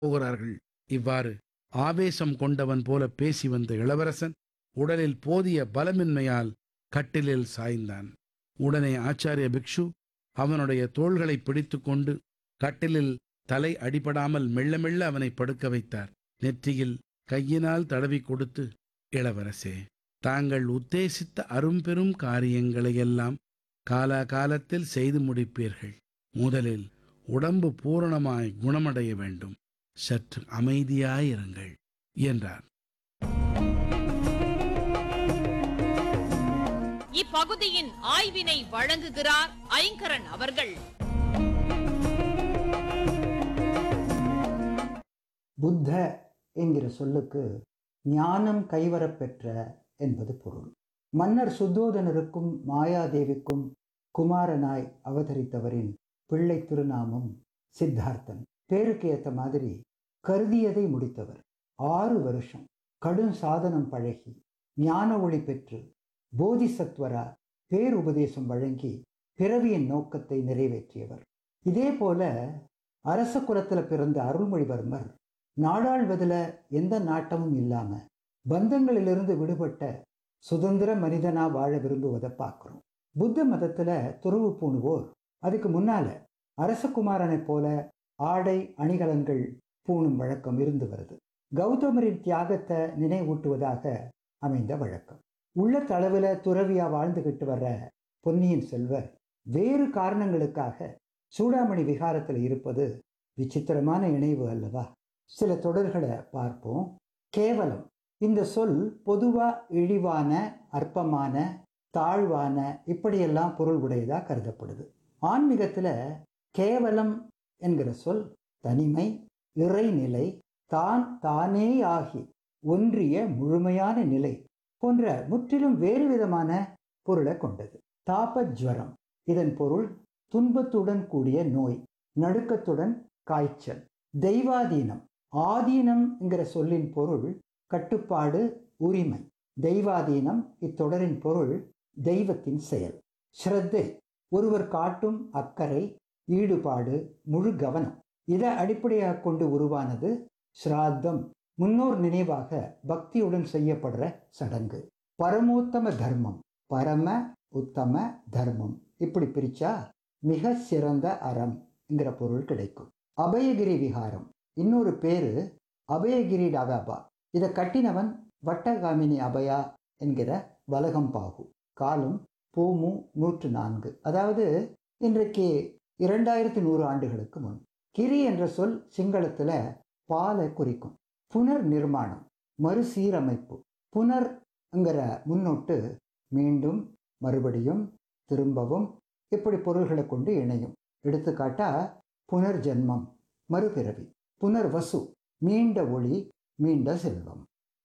போகிறார்கள் இவ்வாறு ஆவேசம் கொண்டவன் போல பேசி வந்த இளவரசன் உடலில் போதிய பலமின்மையால் கட்டிலில் சாய்ந்தான் உடனே ஆச்சாரிய பிக்ஷு அவனுடைய தோள்களை பிடித்துக்கொண்டு கட்டிலில் தலை அடிபடாமல் மெல்ல மெல்ல அவனை படுக்க வைத்தார் நெற்றியில் கையினால் தடவி கொடுத்து இளவரசே தாங்கள் உத்தேசித்த அரும்பெரும் காரியங்களையெல்லாம் காலாகாலத்தில் செய்து முடிப்பீர்கள் முதலில் உடம்பு பூரணமாய் குணமடைய வேண்டும் சற்று அமைதியாயிருங்கள் என்றார் இப்பகுதியின் ஆய்வினை வழங்குகிறார் ஐங்கரன் அவர்கள் புத்த என்கிற சொல்லுக்கு ஞானம் கைவரப்பெற்ற என்பது பொருள் மன்னர் சுத்தோதனருக்கும் மாயாதேவிக்கும் குமாரனாய் அவதரித்தவரின் பிள்ளை திருநாமம் சித்தார்த்தன் பேருக்கு ஏற்ற மாதிரி கருதியதை முடித்தவர் ஆறு வருஷம் கடும் சாதனம் பழகி ஞான ஒளி பெற்று போதிசத்வரா பேருபதேசம் வழங்கி பிறவியின் நோக்கத்தை நிறைவேற்றியவர் இதே போல அரச குலத்தில் பிறந்த அருள்மொழிவர்மர் நாடாள்வதில் எந்த நாட்டமும் இல்லாம பந்தங்களிலிருந்து விடுபட்ட சுதந்திர மனிதனா வாழ விரும்புவதை பார்க்குறோம் புத்த மதத்துல துறவு பூணுவோர் அதுக்கு முன்னால அரசகுமாரனைப் போல ஆடை அணிகலன்கள் பூணும் வழக்கம் இருந்து வருது கௌதமரின் தியாகத்தை நினைவூட்டுவதாக அமைந்த வழக்கம் உள்ள தளவில் துறவியா வாழ்ந்துகிட்டு வர்ற பொன்னியின் செல்வர் வேறு காரணங்களுக்காக சூடாமணி விகாரத்தில் இருப்பது விசித்திரமான இணைவு அல்லவா சில தொடர்களை பார்ப்போம் கேவலம் இந்த சொல் பொதுவா இழிவான அற்பமான தாழ்வான இப்படியெல்லாம் பொருள் உடையதா கருதப்படுது ஆன்மீகத்துல கேவலம் என்கிற சொல் தனிமை இறைநிலை தான் தானே ஆகி ஒன்றிய முழுமையான நிலை போன்ற முற்றிலும் வேறு விதமான பொருளை கொண்டது தாபஜ்வரம் இதன் பொருள் துன்பத்துடன் கூடிய நோய் நடுக்கத்துடன் காய்ச்சல் தெய்வாதீனம் ஆதீனம் என்கிற சொல்லின் பொருள் கட்டுப்பாடு உரிமை தெய்வாதீனம் இத்தொடரின் பொருள் தெய்வத்தின் செயல் ஸ்ரத்தை ஒருவர் காட்டும் அக்கறை ஈடுபாடு முழு கவனம் இதை அடிப்படையாக கொண்டு உருவானது ஸ்ராத்தம் முன்னோர் நினைவாக பக்தியுடன் செய்யப்படுற சடங்கு பரமோத்தம தர்மம் பரம உத்தம தர்மம் இப்படி பிரிச்சா மிக சிறந்த அறம்ங்கிற பொருள் கிடைக்கும் அபயகிரி விகாரம் இன்னொரு பேரு அபயகிரி டாகாபா இதை கட்டினவன் வட்டகாமினி அபயா என்கிற வலகம்பாகு காலம் பூமு நூற்று நான்கு அதாவது இன்றைக்கு இரண்டாயிரத்தி நூறு ஆண்டுகளுக்கு முன் கிரி என்ற சொல் சிங்களத்தில் பாலை குறிக்கும் புனர் நிர்மாணம் மறுசீரமைப்பு புனர்ங்கிற முன்னொட்டு மீண்டும் மறுபடியும் திரும்பவும் இப்படி பொருள்களை கொண்டு இணையும் எடுத்துக்காட்டா புனர்ஜென்மம் மறுபிறவி புனர்வசு மீண்ட ஒளி மீண்ட செல்வம்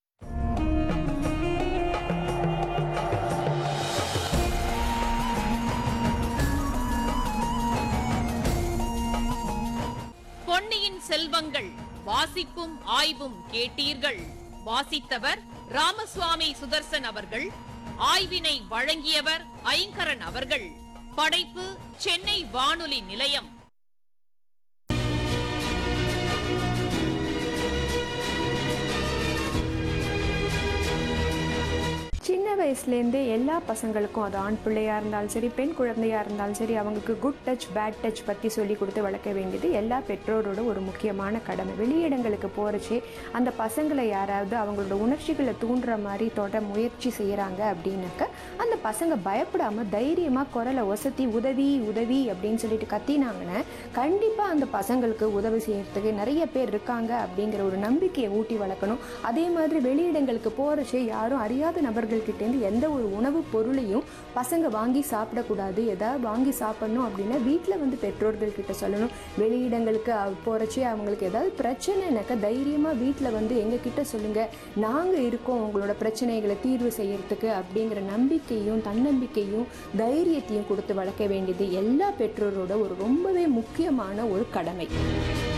பொன்னியின் செல்வங்கள் வாசிப்பும் ஆய்வும் கேட்டீர்கள் வாசித்தவர் ராமசுவாமி சுதர்சன் அவர்கள் ஆய்வினை வழங்கியவர் ஐங்கரன் அவர்கள் படைப்பு சென்னை வானொலி நிலையம் சின்ன வயசுலேருந்தே எல்லா பசங்களுக்கும் அது ஆண் பிள்ளையாக இருந்தாலும் சரி பெண் குழந்தையாக இருந்தாலும் சரி அவங்களுக்கு குட் டச் பேட் டச் பற்றி சொல்லி கொடுத்து வளர்க்க வேண்டியது எல்லா பெற்றோரோட ஒரு முக்கியமான கடமை வெளியிடங்களுக்கு போகிறச்சே அந்த பசங்களை யாராவது அவங்களோட உணர்ச்சிகளை தூண்டுற மாதிரி தொட முயற்சி செய்கிறாங்க அப்படின்னாக்க அந்த பசங்க பயப்படாமல் தைரியமாக குரலை ஒசத்தி உதவி உதவி அப்படின்னு சொல்லிட்டு கத்தினாங்கன்னா கண்டிப்பாக அந்த பசங்களுக்கு உதவி செய்யறதுக்கு நிறைய பேர் இருக்காங்க அப்படிங்கிற ஒரு நம்பிக்கையை ஊட்டி வளர்க்கணும் அதே மாதிரி வெளியிடங்களுக்கு போகிறச்சே யாரும் அறியாத நபர்கள்கிட்டேருந்து எந்த ஒரு உணவுப் பொருளையும் பசங்க வாங்கி சாப்பிடக்கூடாது எதாவது வாங்கி சாப்பிடணும் அப்படின்னா வீட்டில் வந்து பெற்றோர்கள் கிட்ட சொல்லணும் வெளியிடங்களுக்கு போகிறச்சே அவங்களுக்கு ஏதாவது பிரச்சனைனாக்கா தைரியமாக வீட்டில் வந்து எங்ககிட்ட சொல்லுங்கள் நாங்கள் இருக்கோம் உங்களோட பிரச்சனைகளை தீர்வு செய்யறதுக்கு அப்படிங்கிற நம்பிக்கையும் தன்னம்பிக்கையும் தைரியத்தையும் கொடுத்து வளர்க்க வேண்டியது எல்லா பெற்றோரோட ஒரு ரொம்பவே முக்கியமான ஒரு கடமை